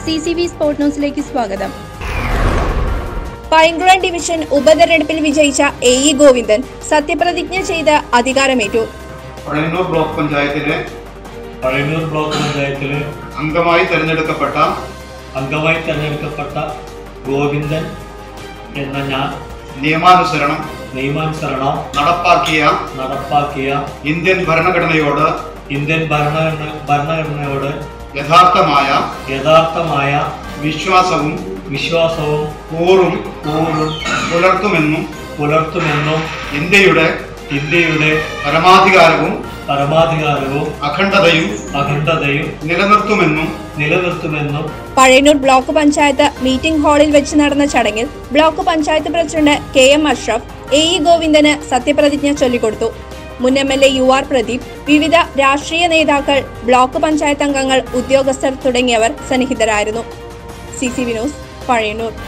C C V sport ന്യൂസിലേക്ക് സ്വാഗതം Painkulam division ഉപതെരഞ്ഞെടുപ്പിൽ വിജയിച്ച എ ഇ ഗോവിന്ദൻ സത്യപ്രതിജ്ഞ ചെയ്ത് അധികാരമേറ്റു പഴയന്നൂർ ബ്ലോക്ക് പഞ്ചായത്തിലെ പഴയന്നൂർ ബ്ലോക്ക് പഞ്ചായത്തിലെ അംഗമായി തെരഞ്ഞെടുക്കപ്പെട്ട അംഗമായി തെരഞ്ഞെടുക്കപ്പെട്ട ഗോവിന്ദൻ എന്ന ഞാൻ നിയമാനുസരണം നിയമാനുസരണം നടപ്പാക്കിയ നടപ്പാക്കിയ ഇന്ത്യൻ ഭരണഘടനയോട് ഇന്ത്യൻ ഭരണഘടന ഭരണഘടനയോട് യഥാർത്ഥമായ യഥാർത്ഥമായ വിശ്വാസവും വിശ്വാസവും കൂറും കൂറും പുലർത്തുമെന്നും പുലർത്തുമെന്നും ഇന്ത്യയുടെ ഇന്ത്യയുടെ പരമാധികാരവും പരമാധികാരവും അഖണ്ഡതയും അഖണ്ഡതയും നിലനിർത്തുമെന്നും നിലനിർത്തുമെന്നും പഴയന്നൂർ ബ്ലോക്ക് പഞ്ചായത്ത് മീറ്റിംഗ് ഹാളിൽ വെച്ച് നടന്ന ചടങ്ങിൽ block panchayat president K M Ashraf A E ഗോവിന്ദന് സത്യപ്രതിജ്ഞ ചൊല്ലിക്കൊടുത്തു മുൻ M L A U R Pradeep വിവിധ രാഷ്ട്രീയ നേതാക്കൾ ബ്ലോക്ക് പഞ്ചായത്ത് അംഗങ്ങൾ ഉദ്യോഗസ്ഥർ തുടങ്ങിയവർ സന്നിഹിതരായിരുന്നു C C V news Pazhayannur